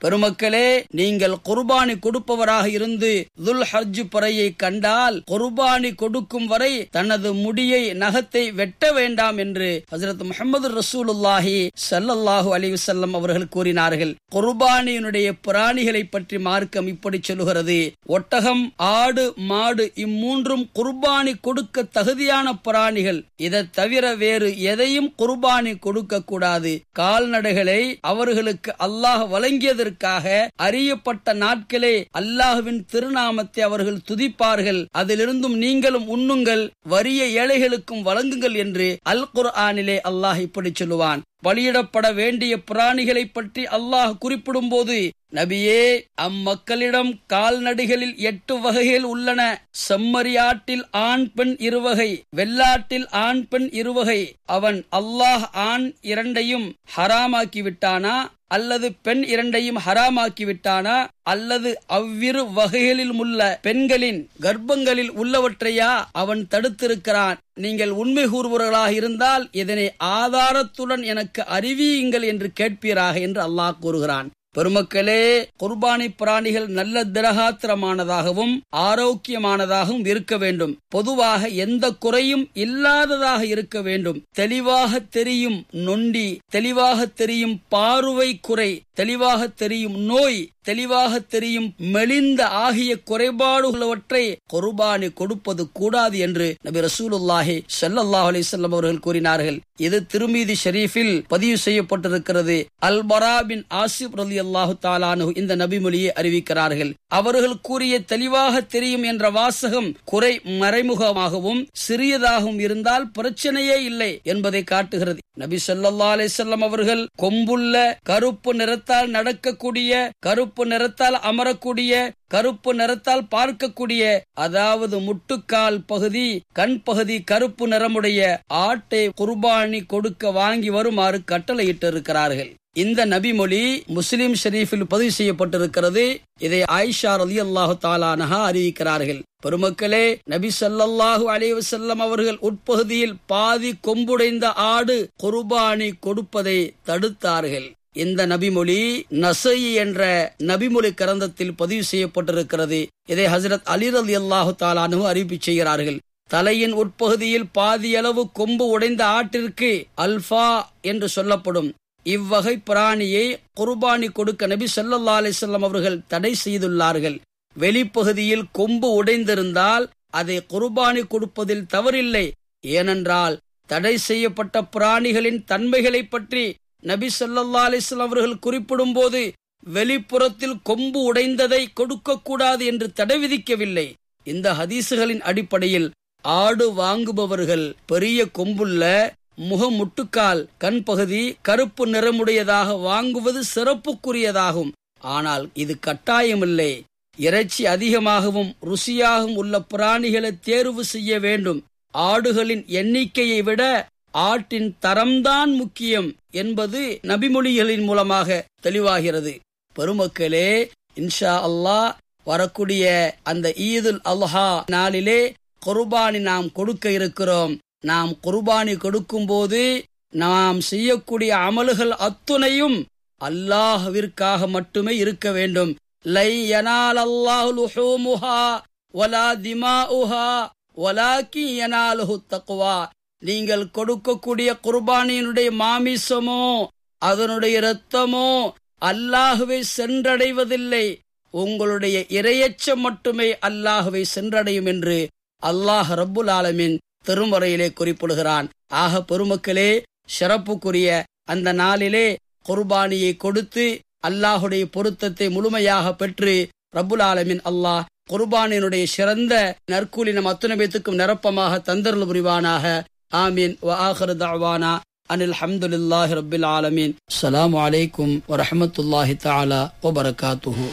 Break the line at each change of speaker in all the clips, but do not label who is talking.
பெருமக்களே நீங்கள் குர்பானி கொடுப்பவராக இருந்து துல் ஹஜ் பறையை கண்டால் குர்பானி கொடுக்கும் வரை தனது முடியை நகத்தை வெட்ட வேண்டாம் என்று ஹசரத் முகமது ரசூலுல்லாஹி சல்லல்லாஹு அலைஹி வஸல்லம் அவர்கள் கூறினார்கள் குர்பானியினுடைய பிராணிகளை பற்றி மார்க்கம் இப்படி சொல்லுகிறது ஒட்டகம் ஆடு மாடு இம்மூன்றும் குர்பானி கொடுக்க தகுதியான பிராணிகள் இதை தவிர வேறு எதையும் குர்பானி கொடுக்க கூடாது கால்நடைகளை அவர்களுக்கு அல்லாஹ் வழங்கியதற்காக அறியப்பட்ட நாட்களே அல்லாஹுவின் திருநாமத்தை அவர்கள் துதிப்பார்கள் அதிலிருந்தும் நீங்களும் உண்ணுங்கள் வறிய ஏழைகளுக்கும் வழங்குங்கள் என்று அல் குர்ஆனிலே அல்லாஹ் இப்படி சொல்லுவான் பலியிடப்பட வேண்டிய பிராணிகளை பற்றி அல்லாஹ் குறிப்பிடும் போது நபியே அம்மக்களிடம் கால்நடைகளில் எட்டு வகைகள் உள்ளன செம்மறியாட்டில் ஆண் பெண் இருவகை வெள்ளாட்டில் ஆண் பெண் இருவகை அவன் அல்லாஹ் ஆண் இரண்டையும் ஹராமாக்கி விட்டானா அல்லது பெண் இரண்டையும் ஹராமாக்கி விட்டானா அல்லது அவ்விரு வகைகளில் உள்ள பெண்களின் கர்ப்பங்களில் உள்ளவற்றையா அவன் தடுத்திருக்கிறான் நீங்கள் உண்மை கூறுபவர்களாக இருந்தால் இதனை ஆதாரத்துடன் எனக்கு அறிவியுங்கள் என்று கேட்பீராக என்று அல்லாஹ் கூறுகிறான் பெருமக்களே குர்பானி பிராணிகள் நல்ல திரகாத்திரமானதாகவும் ஆரோக்கியமானதாகவும் இருக்க வேண்டும் பொதுவாக எந்த குறையும் இல்லாததாக இருக்க வேண்டும் தெளிவாக தெரியும் நொண்டி தெளிவாக தெரியும் பார்வை குறை தெளிவாக தெரியும் நோய் தெளிவாக தெரியும் மெலிந்த ஆகிய குறைபாடுகளவற்றை குர்பானி கொடுப்பது கூடாது என்று நபி ரசூலுல்லாஹி ஸல்லல்லாஹு அலைஹி வஸல்லம் அவர்கள் கூறினார்கள் இது திருமீதி ஷரீஃபில் பதிவு செய்யப்பட்டிருக்கிறது அல் பரா பின் ஆசிப் ரலியல்லாஹு தஆலானு இந்த நபிமொழியை அறிவிக்கிறார்கள் அவர்கள் கூறிய தெளிவாக தெரியும் என்ற வாசகம் குறை மறைமுகமாகவும் சிறியதாகவும் இருந்தால் பிரச்சனையே இல்லை என்பதை காட்டுகிறது நபி ஸல்லல்லாஹு அலைஹி வஸல்லம் அவர்கள் கொம்புள்ள கருப்பு நிறத்தால் நடக்கக்கூடிய கருப்பு நிறத்தால் அமரக்கூடிய கருப்பு நிறத்தால் பார்க்கக்கூடிய அதாவது முட்டுக்கால் பகுதி கண் பகுதி கருப்பு நிறமுடைய ஆட்டை குர்பானி கொடுக்க வாங்கி வருமாறு கட்டளையிட்டிருக்கிறார்கள் இந்த நபிமொழி முஸ்லிம் ஷெரீஃபில் பதிவு செய்யப்பட்டிருக்கிறது இதை ஆயிஷா அலி அல்லாஹு தாலானஹா அறிவிக்கிறார்கள் பெருமக்களே நபி ஸல்லல்லாஹு அலைஹி வஸல்லம் அவர்கள் உட்பகுதியில் பாதி கொம்புடைந்த ஆடு குர்பானி கொடுப்பதை தடுத்தார்கள் இந்த நபிமொழி நசை என்ற நபிமொழி கிரந்தத்தில் பதிவு செய்யப்பட்டிருக்கிறது இதை ஹசரத் அலிர் அலி அல்லாஹு தாலானு அறிவிப்பு செய்கிறார்கள் தலையின் உட்பகுதியில் பாதியளவு கொம்பு உடைந்த ஆட்டிற்கு அல்ஃபா என்று சொல்லப்படும் இவ்வகை பிராணியை குர்பானி கொடுக்க நபி ஸல்லல்லாஹு அலைஹி வஸல்லம் அவர்கள் தடை செய்துள்ளார்கள் வெளிப்பகுதியில் கொம்பு உடைந்திருந்தால் அதை குர்பானி கொடுப்பதில் தவறில்லை ஏனென்றால் தடை செய்யப்பட்ட பிராணிகளின் தன்மைகளை பற்றி நபி ஸல்லல்லாஹு அலைஹி வஸல்லம் அவர்கள் குறிப்பிடும் போது வெளிப்புறத்தில் கொம்பு உடைந்ததை கொடுக்கக்கூடாது என்று தடை விதிக்கவில்லை இந்த ஹதீசுகளின் அடிப்படையில் ஆடு வாங்குபவர்கள் பெரிய கொம்புள்ள முகமுட்டுக்கால் கண் பகுதி கருப்பு நிறமுடையதாக வாங்குவது சிறப்புக்குரியதாகும் ஆனால் இது கட்டாயமில்லை இறைச்சி அதிகமாகவும் ருசியாகவும் உள்ள பிராணிகளை தேர்வு செய்ய வேண்டும் ஆடுகளின் எண்ணிக்கையை விட ஆட்டின் தரம்தான் முக்கியம் என்பது நபிமொழிகளின் மூலமாக தெளிவாகிறது பெருமக்களே இன்ஷா அல்லாஹ் வரக்கூடிய அந்த ஈதுல் அல்ஹா நாளிலே குர்பானி நாம் கொடுக்க இருக்கிறோம் நாம் குர்பானி கொடுக்கும் போது நாம் செய்யக்கூடிய அமல்கள் அத்துணையும் அல்லாஹ்விற்காக மட்டுமே இருக்க வேண்டும் லை யனால் அல்லாஹு லுஹூமுஹா வலா திமாஉஹா வலாக்கி யனாலுஹு தக்வா நீங்கள் கொடுக்கக்கூடிய குர்பானியினுடைய மாமிசமோ அதனுடைய இரத்தமோ அல்லாஹுவை சென்றடைவதில்லை உங்களுடைய இரையச்சம் மட்டுமே அல்லாஹுவை சென்றடையும் என்று அல்லாஹ் ரப்புல் ஆலமின் திருமறையிலே குறிப்பிடுகிறான் ஆக பெருமக்களே சிறப்புக்குரிய அந்த நாளிலே குர்பானியை கொடுத்து அல்லாஹுடைய பொருத்தத்தை முழுமையாக பெற்று ரப்புல் ஆலமின் அல்லாஹ் குர்பானினுடைய சிறந்த நற்கூலி நம் அத்துணை பேத்துக்கும் நிரப்பமாக தந்தருள் புரிவானாக ஆமீன் வ ஆஹிரு தஅவானா அனில் ஹம்துலில்லாஹி ரப்பில் ஆலமீன் அஸ்ஸலாமு அலைக்கும் வரஹ்மத்துல்லாஹி தஆலா வ பரகாத்துஹு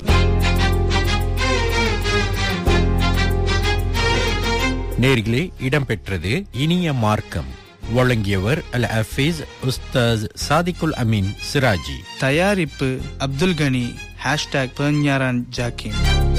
நேர்களே இடம்பெற்றது இனிய மார்க்கம் வழங்கியவர் அல் ஹஃபீஸ் உஸ்தாஸ் சாதிகுல் அமீன் சிராஜி
தயாரிப்பு அப்துல் கனி ஹேஷ்டாக் பெர்ஞாரான் ஜாக்கின்